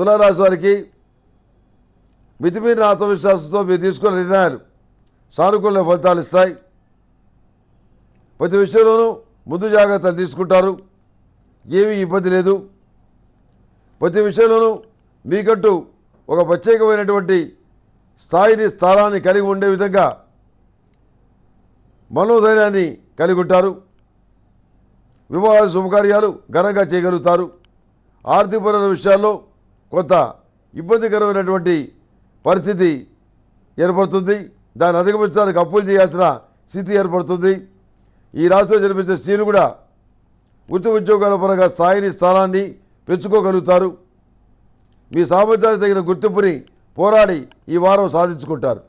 తులారాశి వారికి మితిమీరిన ఆత్మవిశ్వాసంతో మీరు తీసుకున్న నిర్ణయాలు సానుకూల ఫలితాలు ఇస్తాయి ప్రతి విషయంలోనూ ముందు జాగ్రత్తలు తీసుకుంటారు ఏమీ ఇబ్బంది లేదు ప్రతి విషయంలోనూ మీకంటూ ఒక ప్రత్యేకమైనటువంటి స్థాయిని స్థానాన్ని కలిగి ఉండే విధంగా మనోధైర్యాన్ని కలిగి ఉంటారు వివాహాలు శుభకార్యాలు ఘనంగా చేయగలుగుతారు ఆర్థికపరమైన విషయాల్లో కొంత ఇబ్బందికరమైనటువంటి పరిస్థితి ఏర్పడుతుంది దాన్ని అధిగమించడానికి అప్పులు చేయాల్సిన స్థితి ఏర్పడుతుంది ఈ రాశిలో జన్మించే స్త్రీలు కూడా వృత్తి ఉద్యోగాల పరంగా స్థాయిని స్థానాన్ని పెంచుకోగలుగుతారు మీ సామర్థ్యానికి తగిన గుర్తింపుని పోరాడి ఈ వారం సాధించుకుంటారు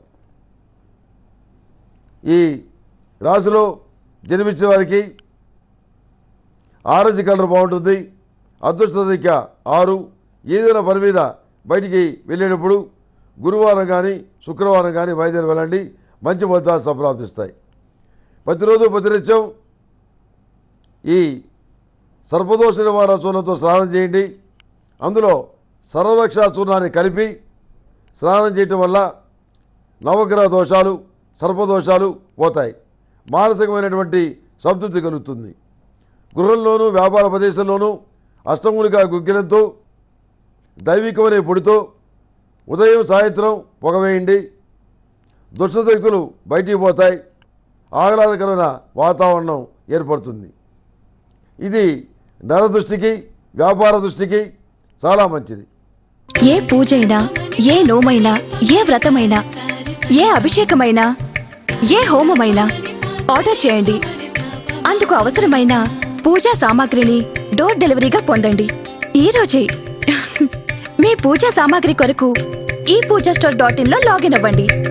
ఈ రాశిలో జన్మించిన వారికి ఆరెంజ్ కలర్ బాగుంటుంది అదృష్ట సంఖ్య ఆరు ఏదైనా పని మీద బయటికి వెళ్ళేటప్పుడు గురువారం కానీ శుక్రవారం కానీ బయలుదేరి వెళ్ళండి మంచి ఫలితాలు సంప్రాప్తిస్తాయి ప్రతిరోజు ప్రతినిత్యం ఈ సర్పదోష నివారణ చూర్ణంతో స్నానం చేయండి అందులో సర్వరక్ష చూర్ణాన్ని కలిపి స్నానం చేయటం వల్ల నవగ్రహ దోషాలు సర్పదోషాలు పోతాయి మానసికమైనటువంటి సంతృప్తి కలుగుతుంది గృహంలోనూ వ్యాపార ప్రదేశంలోనూ అష్టములుగా గుగ్గిలంతో దైవికమనే పొడితో ఉదయం సాయంత్రం పొగవేయండి దుష్టశక్తులు బయటికి పోతాయి ఆహ్లాదకరమైన వాతావరణం ఏర్పడుతుంది ఇది నర దృష్టికి వ్యాపార దృష్టికి చాలా మంచిది ఏ పూజైనా ఏ నోమైనా ఏ వ్రతమైనా ఏ అభిషేకమైనా ఏ హోమమైనా ఆర్డర్ చేయండి అందుకు అవసరమైన పూజా సామాగ్రిని డోర్ డెలివరీగా పొందండి ఈ రోజే మీ పూజా సామాగ్రి కొరకు ఈ పూజా స్టోర్ డాట్ ఇన్ లో లాగిన్ అవ్వండి